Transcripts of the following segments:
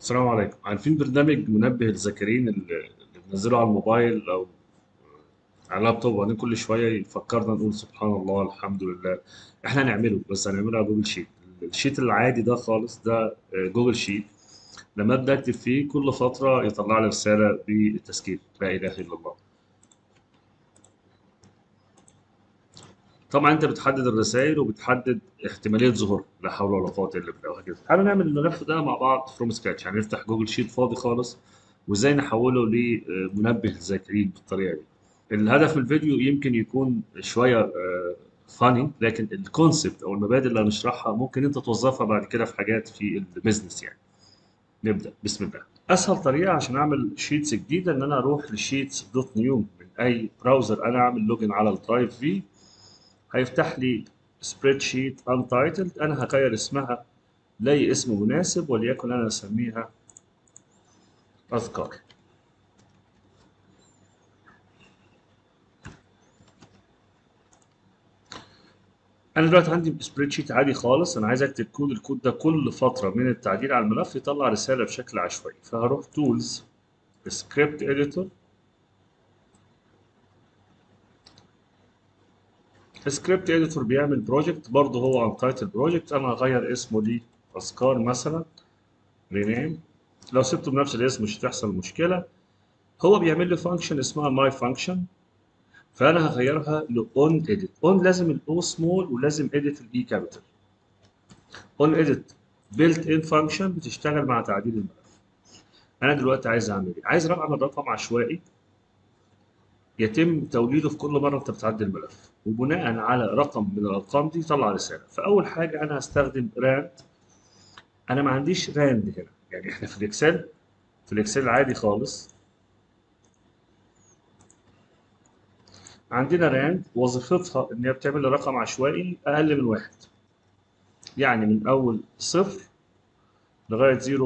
السلام عليكم عارفين برنامج منبه الذاكرين اللي اللي بنزله على الموبايل او على اللابتوب وبعدين كل شويه يفكرنا نقول سبحان الله الحمد لله احنا هنعمله بس هنعمله على جوجل شيت الشيت العادي ده خالص ده آه، جوجل شيت لما ابدا اكتب فيه كل فتره يطلع لي رساله بالتسجيل لا اله الا الله طبعا انت بتحدد الرسائل وبتحدد احتماليه ظهورها لا حول ولا قوه الا بالله وهكذا تعالوا نعمل الملف ده مع بعض فروم سكراتش يعني نفتح جوجل شيت فاضي خالص وازاي نحوله لمنبه الذاكرين بالطريقه دي الهدف من الفيديو يمكن يكون شويه فاني لكن الكونسبت او المبادئ اللي هنشرحها ممكن انت توظفها بعد كده في حاجات في البيزنس يعني نبدا بسم الله اسهل طريقه عشان اعمل شيتس جديده ان انا اروح لشيتس دوت نيو من اي براوزر انا اعمل لوجن على الدرايف في هيفتح لي سبريد شيت انتايتلد انا هغير اسمها لاقي اسم مناسب وليكن انا اسميها اذكار انا دلوقتي عندي سبريد شيت عادي خالص انا عايز اكتب كود الكود ده كل فتره من التعديل على الملف يطلع رساله بشكل عشوائي فهروح تولز سكريبت اديتور سكريبت اديتور بيعمل بروجكت برضه هو انتايتل بروجكت انا هغير اسمه ليه اذكار مثلا رينيم لو سبته بنفس الاسم مش هتحصل مشكله هو بيعمل لي فانكشن اسمها ماي فانكشن فانا هغيرها لاون اديت اون لازم الاو سمول ولازم اديت الاي كابيتال اون اديت بيلت ان فانكشن بتشتغل مع تعديل الملف انا دلوقتي عايز اعمل ايه عايز اعمل رقم عشوائي يتم توليده في كل مره انت بتعدل الملف وبناء على رقم من الارقام دي يطلع رساله فاول حاجه انا هستخدم راند انا ما عنديش راند هنا يعني احنا في الاكسل في الاكسل العادي خالص عندنا راند وظيفتها ان هي بتعمل لي رقم عشوائي اقل من واحد يعني من اول صفر لغايه 0.999999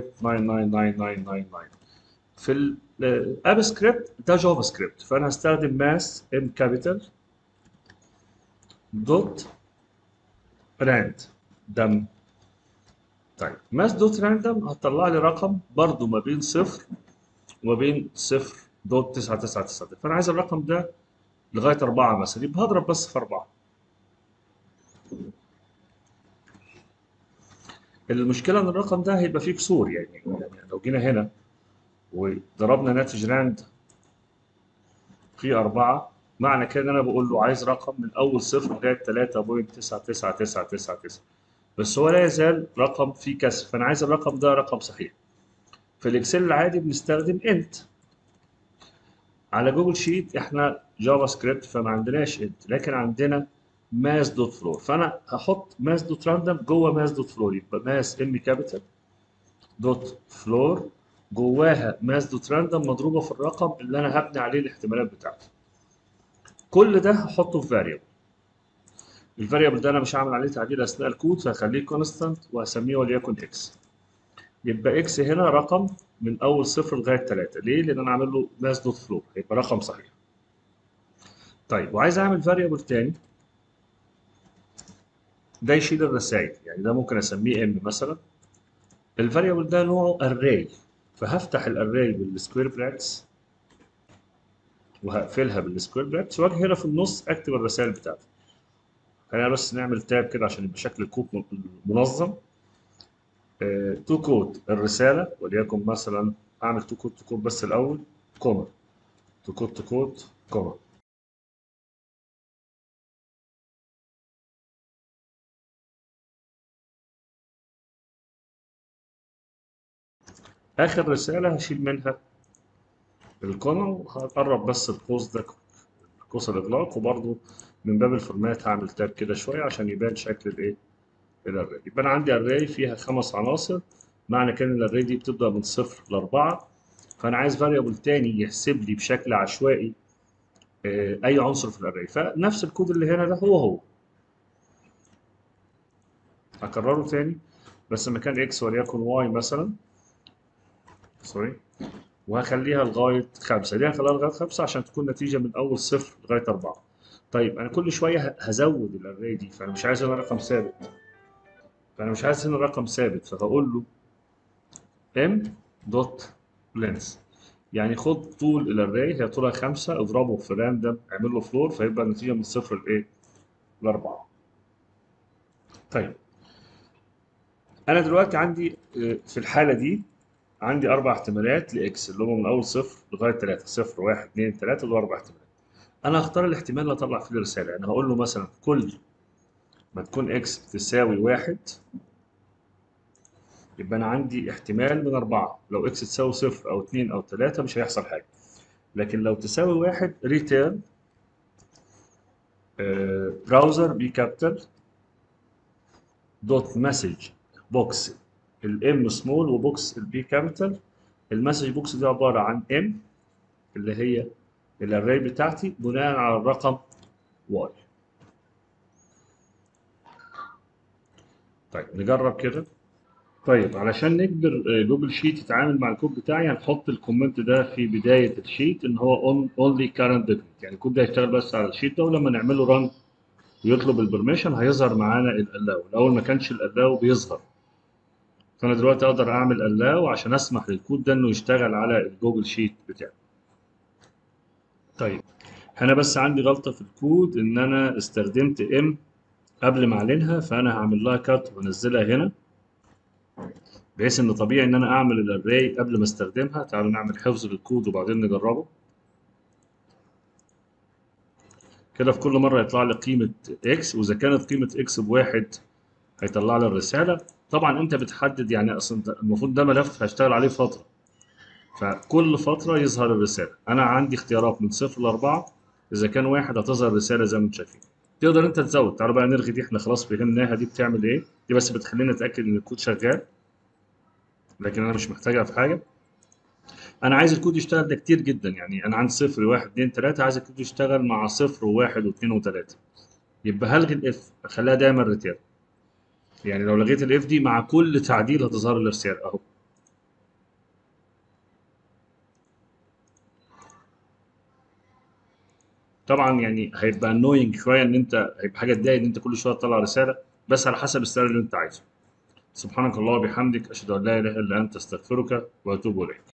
في الاب سكريبت ده جافا سكريبت فانا هستخدم ماس ام كابيتال دوت راند دم طيب ماس دوت راندم هتطلع لي رقم برضو ما بين صفر وما بين صفر دوت تسعة تسعة تسعة فأنا عايز الرقم ده لغاية أربعة مثلا يبقى هضرب بس في أربعة المشكلة إن الرقم ده هيبقى فيه كسور يعني يعني لو جينا هنا وضربنا ناتج راند في أربعة معنى كده إن أنا بقول له عايز رقم من أول صفر لغاية 3.99999 بس هو لا يزال رقم فيه كسر فأنا عايز الرقم ده رقم صحيح في الإكسل العادي بنستخدم انت على جوجل شيت احنا جافا سكريبت فما عندناش انت لكن عندنا ماس دوت فلور فانا هحط ماس دوت راندم جوه ماس دوت فلور يبقى ماس ام كابيتال دوت فلور جواها ماس دوت راندم مضروبه في الرقم اللي انا هبني عليه الاحتمالات بتاعتي كل ده هحطه في فاريبل الفاريبل ده انا مش هعمل عليه تعديل اثناء الكود فهخليه كونستانت وهسميه وليكن اكس يبقى اكس هنا رقم من اول صفر لغايه 3 ليه؟ لان انا عامل له ماس دوت فلور هيبقى رقم صحيح طيب وعايز اعمل فاريبل تاني ده يشيل الرسائل يعني ده ممكن اسميه ام مثلا الفاريبل ده نوعه array فهفتح الاري بالسكوير براكتس وهقفلها بالسكوير براكتس واجي هنا في النص اكتب الرسائل بتاعتي خلينا بس نعمل تاب كده عشان يبقى شكل الكود منظم تو كود الرساله وليكن مثلا اعمل تو كود تو كود بس الاول كوما تو كود تو كود كوما اخر رساله هشيل منها الكوما وهقرب بس القوس ده قوس الاغلاق وبرده من باب الفورمات هعمل تاب كده شويه عشان يبان شكل الايه الاري يبقى انا عندي اري فيها خمس عناصر معنى كده ان الاري دي بتبدا من صفر لاربعه فانا عايز فاريبل تاني يحسب لي بشكل عشوائي آه، اي عنصر في الاري فنفس الكود اللي هنا ده هو هو هكرره تاني بس مكان اكس وليكن واي مثلا سوري وهخليها لغايه خمسه دي هخليها لغايه خمسه عشان تكون نتيجه من اول صفر لغايه اربعه طيب انا كل شويه هزود الاري دي فانا مش عايز هنا رقم ثابت فانا مش عايز هنا رقم ثابت فهقول له ام دوت لينس يعني خد طول الاري هي طولها خمسة اضربه في راندم اعمل له فلور فيبقى النتيجة من صفر لايه؟ لأربعة. طيب أنا دلوقتي عندي آه، في الحالة دي عندي أربع احتمالات لإكس اللي هم من أول صفر لغاية تلاتة صفر واحد اتنين تلاتة دول أربع احتمالات. أنا هختار الاحتمال اللي أطلع فيه الرسالة يعني هقول له مثلا كل ما تكون إكس تساوي واحد يبقى أنا عندي احتمال من أربعة لو إكس تساوي صفر أو اتنين أو تلاتة مش هيحصل حاجة. لكن لو تساوي واحد ريتيرن براوزر بي كابيتال دوت مسج بوكس الام سمول وبوكس البي كابيتال المسج بوكس دي عباره عن ام اللي هي الاري بتاعتي بناء على الرقم واي طيب نجرب كده طيب علشان نجبر آه، جوجل شيت يتعامل مع الكود بتاعي هنحط الكومنت ده في بدايه الشيت ان هو اونلي كارنت دوكيمنت يعني الكود ده هيشتغل بس على الشيت ده ولما نعمل له ران ويطلب البرميشن هيظهر معانا الالاو الاول ما كانش الالاو بيظهر فانا دلوقتي اقدر اعمل الاو عشان اسمح للكود ده انه يشتغل على الجوجل شيت بتاعي طيب انا بس عندي غلطه في الكود ان انا استخدمت ام قبل ما اعلنها فانا هعمل لها كات وانزلها هنا بحيث ان طبيعي ان انا اعمل الاري قبل ما استخدمها تعالوا نعمل حفظ للكود وبعدين نجربه كده في كل مره يطلع لي قيمه اكس واذا كانت قيمه اكس بواحد هيطلع لي الرساله طبعا انت بتحدد يعني اصلا ده- المفروض ده ملف هشتغل عليه فتره فكل فتره يظهر الرساله انا عندي اختيارات من صفر لاربعه اذا كان واحد هتظهر رساله زي ما انتم شايفين تقدر انت تزود تعالوا بقى نلغي دي احنا خلاص فهمناها دي بتعمل ايه دي بس بتخلينا نتاكد ان الكود شغال لكن انا مش محتاجها في حاجه انا عايز الكود يشتغل ده كتير جدا يعني انا عندي صفر واحد اتنين تلاته عايز الكود يشتغل مع صفر وواحد واثنين وتلاته يبقى هلغي الاف اخليها دايما ريتيرن يعني لو لغيت الاف دي مع كل تعديل هتظهر لي الرساله اهو طبعا يعني هيبقى انوينج شويه ان انت هيبقى حاجه تضايق ان انت كل شويه تطلع رساله بس على حسب السعر اللي انت عايزه سبحانك الله وبحمدك اشهد ان لا اله الا انت استغفرك واتوب اليك